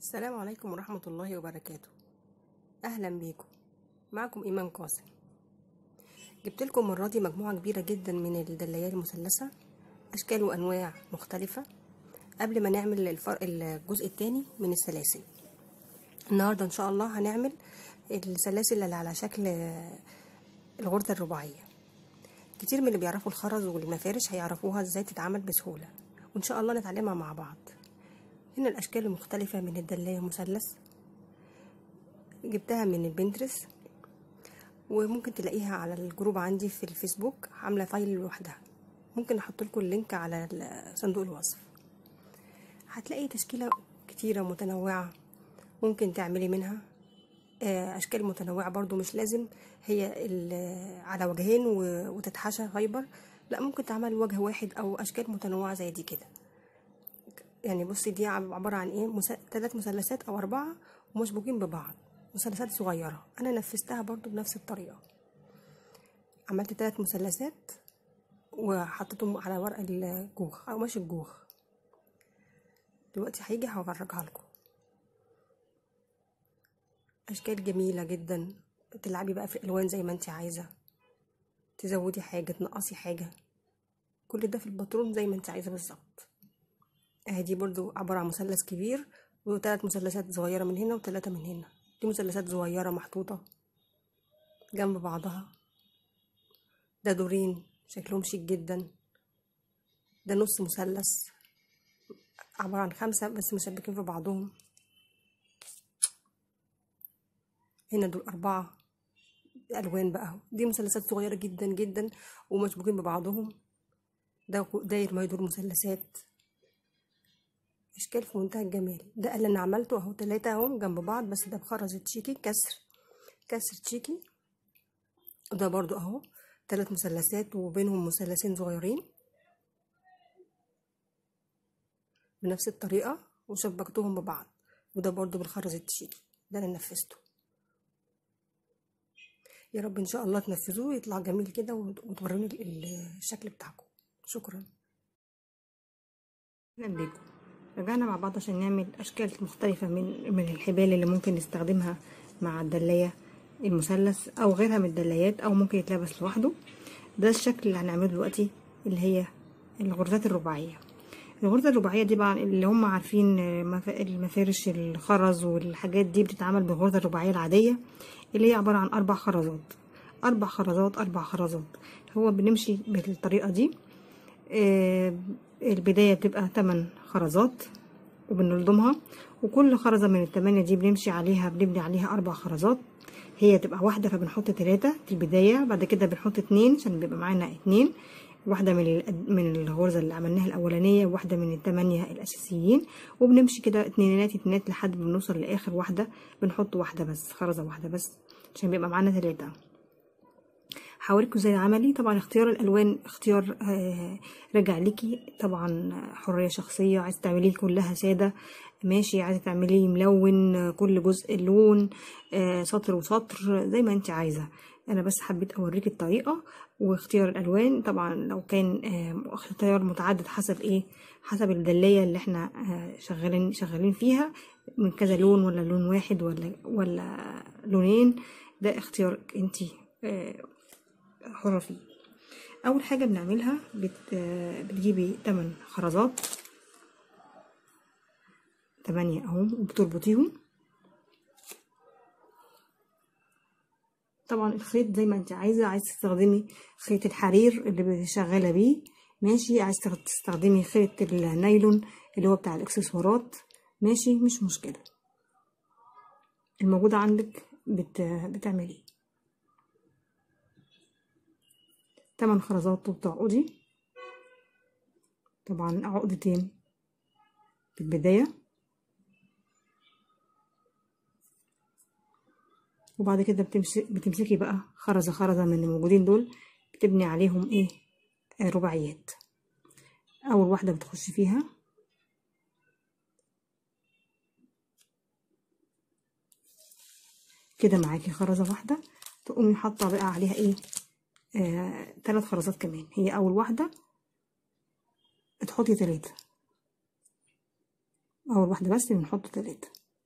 السلام عليكم ورحمة الله وبركاته أهلا بيكم معكم إيمان قاسم جبت لكم المرة دي مجموعة كبيرة جدا من الدلايات المثلثة أشكال وأنواع مختلفة قبل ما نعمل الفرق الجزء الثاني من السلاسل النهاردة إن شاء الله هنعمل السلاسل اللي على شكل الغرزة الرباعية كتير من اللي بيعرفوا الخرز والمفارش هيعرفوها ازاي تتعمل بسهولة وإن شاء الله نتعلمها مع بعض هنا الأشكال المختلفة من الدلاية مثلث جبتها من البنترس وممكن تلاقيها على الجروب عندي في الفيسبوك عاملة فايل لوحدها ممكن احط لكم اللينك على صندوق الوصف هتلاقي تشكيلة كتيرة متنوعة ممكن تعملي منها اشكال متنوعة برضو مش لازم هي على وجهين وتتحشى فايبر لا ممكن تعمل وجه واحد او اشكال متنوعة زي دي كده يعني بصي دي عبارة عن ايه مس... ثلاث مثلثات او اربعة ومشبوكين ببعض مثلثات صغيرة انا نفذتها برضو بنفس الطريقة عملت ثلاث مثلثات وحطيتهم على ورق الجوخ او مش الجوخ دلوقتي هيجي هفرجها لكم اشكال جميلة جدا تلعبي بقى في الالوان زي ما انت عايزة تزودي حاجة تنقصي حاجة كل ده في الباترون زي ما انت عايزة بالظبط اهي دي برضو عبارة عن مثلث كبير وثلاث مثلثات صغيرة من هنا وثلاثة من هنا دي مثلثات صغيرة محطوطة جنب بعضها ده دورين شكلهم شيك جدا ده نص مثلث عبارة عن خمسة بس مشبكين في بعضهم هنا دول أربعة ألوان بقى دي مثلثات صغيرة جدا جدا ومشبوكين ببعضهم ده داير ما يدور مثلثات اشكال في منتهى الجمال ده اللي انا عملته اهو تلاتة اهم جنب بعض بس ده بخرز تشيكي كسر كسر تشيكي وده برضو اهو تلات مثلثات وبينهم مثلثين صغيرين بنفس الطريقة وشبكتهم ببعض وده برضو بالخرز التشيكي ده انا نفذته يا رب ان شاء الله تنفذوه ويطلع جميل كده وتوروني الشكل بتاعكم شكرا اهلا بيكم رجعنا مع بعض عشان نعمل اشكال مختلفة من من الحبال اللي ممكن نستخدمها مع الدلاية المثلث او غيرها من الدلايات او ممكن يتلبس لوحده ده الشكل اللي هنعمله دلوقتي اللي هي الغرزات الرباعية الغرزة الرباعية دي بقى اللي هم عارفين المفارش الخرز والحاجات دي بتتعمل بالغرزة الرباعية العادية اللي هي عبارة عن أربع خرزات أربع خرزات أربع خرزات هو بنمشي بالطريقة دي آه البداية بتبقى تمن خرزات وبنلضمها وكل خرزة من التمانية دي بنمشي عليها بنبني عليها أربع خرزات هي تبقى واحدة فبنحط تلاتة في البداية بعد كده بنحط اتنين عشان بيبقى معانا اتنين واحدة من من الغرزة اللي عملناها الأولانية وواحدة من التمانية الأساسيين وبنمشي كده اتنينات اتنينات لحد ما بنوصل لآخر واحدة بنحط واحدة بس خرزة واحدة بس عشان بيبقى معانا تلاتة هوريكم زي عملي طبعا اختيار الالوان اختيار آه راجع ليكي طبعا حريه شخصيه عايزه تعمليه كلها ساده ماشي عايزه تعمليه ملون كل جزء لون آه سطر وسطر زي ما انت عايزه انا بس حبيت اوريك الطريقه واختيار الالوان طبعا لو كان آه اختيار متعدد حسب ايه حسب الدلايه اللي احنا شغالين شغالين فيها من كذا لون ولا لون واحد ولا ولا لونين ده اختيارك انت حرة فيه أول حاجة بنعملها بت... بتجيبي تمن خرزات تمانية اهم وبتربطيهم طبعا الخيط زي ما انت عايزة عايز تستخدمي خيط الحرير اللي شغالة بيه ماشي عايز تستخدمي خيط النايلون اللي هو بتاع الاكسسوارات ماشي مش مشكلة الموجودة عندك بت... بتعمليه تمن خرزات وبتعقدي طبعا عقدتين في البداية وبعد كده بتمسكي بقى خرزة خرزة من الموجودين دول بتبني عليهم ايه آه رباعيات اول واحدة بتخش فيها كده معاكي خرزة واحدة تقومي حاطة بقى عليها ايه آه، ثلاث خرزات كمان هي اول واحده تحطي تلاتة اول واحده بس بنحط تلاتة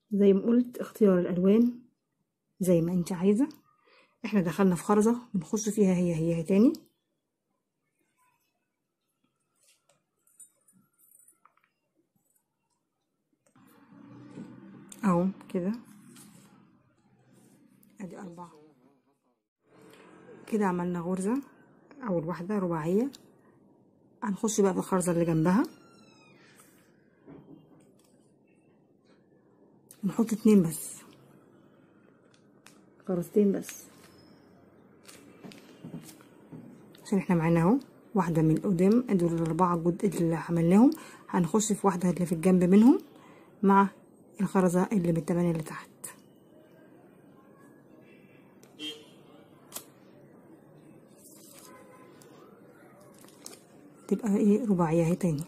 زي ما قلت اختيار الالوان زي ما انت عايزه احنا دخلنا في خرزه بنخش فيها هي هي, هي تاني اهو كده ادي اربعة كده عملنا غرزة اول واحدة رباعية هنخش بقى في الخرزة اللي جنبها نحط اتنين بس خرزتين بس عشان احنا معانا اهو واحدة من قدام دول الاربعة جد اللي عملناهم هنخش في واحدة اللي في الجنب منهم مع الخرزة اللي بالتمانية اللي تحت تبقى ايه رباعية اهي تاني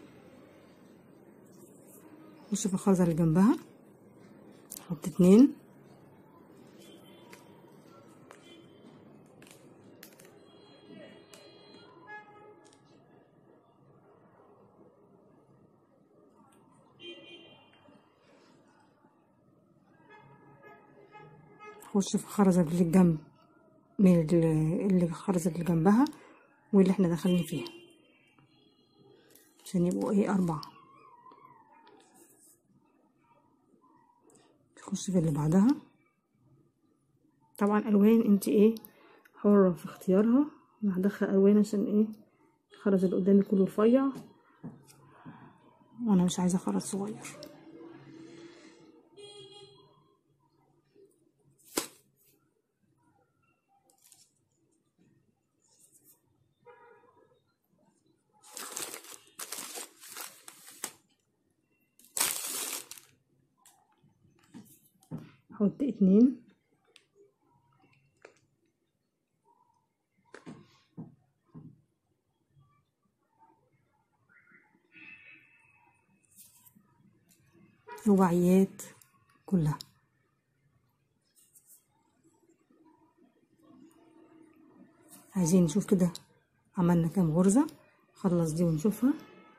نخش في الخرزة اللي جنبها نحط اتنين نخش في الخرزة اللي الجنب من اللي الخرزة اللي جنبها واللي احنا دخلنا فيها عشان يبقوا ايه اربعة نخش في اللي بعدها طبعا الوان انت ايه حرة في اختيارها انا هدخل الوان عشان ايه الخرز اللي قدامي كله رفيع وانا مش عايزة خرز صغير احط اتنين رباعيات كلها عايزين نشوف كده عملنا كام غرزة خلص دي ونشوفها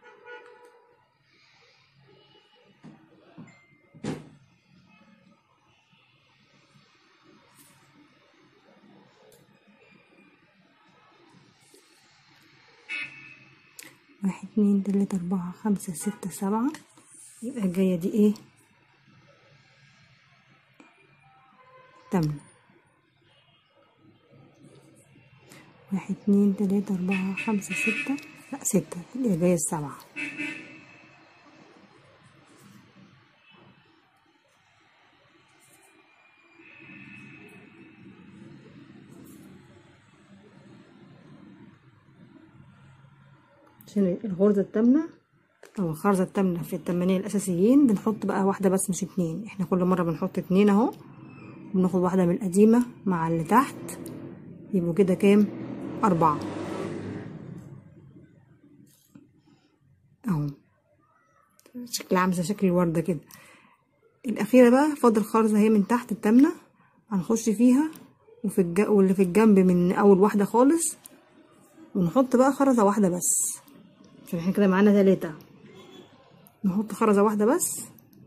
واحد اتنين تلاتة أربعة خمسة ستة سبعة يبقى الجاية دي ايه تمن واحد اتنين تلاتة أربعة خمسة ستة لا ستة اللي جاية السبعة عشان الغرزة التامنة أو الخرزة التامنة في التمانية الأساسيين بنحط بقى واحدة بس مش اتنين احنا كل مرة بنحط اتنين اهو بناخد واحدة من القديمة مع اللي تحت يبقوا كده كام أربعة اهو شكلها عامل زي شكل الوردة كده الأخيرة بقى فاضل خرزة هي من تحت التامنة هنخش فيها وفي الج... واللي في الجنب من أول واحدة خالص ونحط بقى خرزة واحدة بس عشان احنا كده معانا تلاتة نحط خرزة واحدة بس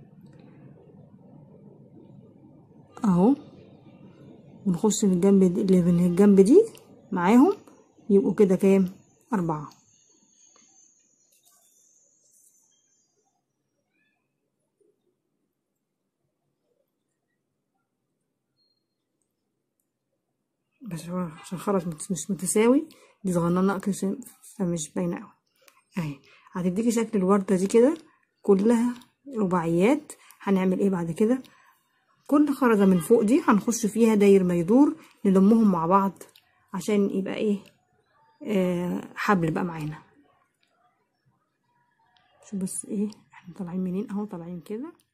اهو ونخش من الجنب دي اللي من الجنب دي معاهم يبقوا كده كام أربعة بس هو عشان خرز مش متساوي دي صغننة عشان فمش باينة اوي اهي هتديكي شكل الوردة دي كده كلها رباعيات هنعمل ايه بعد كده كل خرزة من فوق دي هنخش فيها داير ما يدور نلمهم مع بعض عشان يبقى ايه آه حبل بقى معانا شوف بس ايه احنا طالعين منين اهو طالعين كده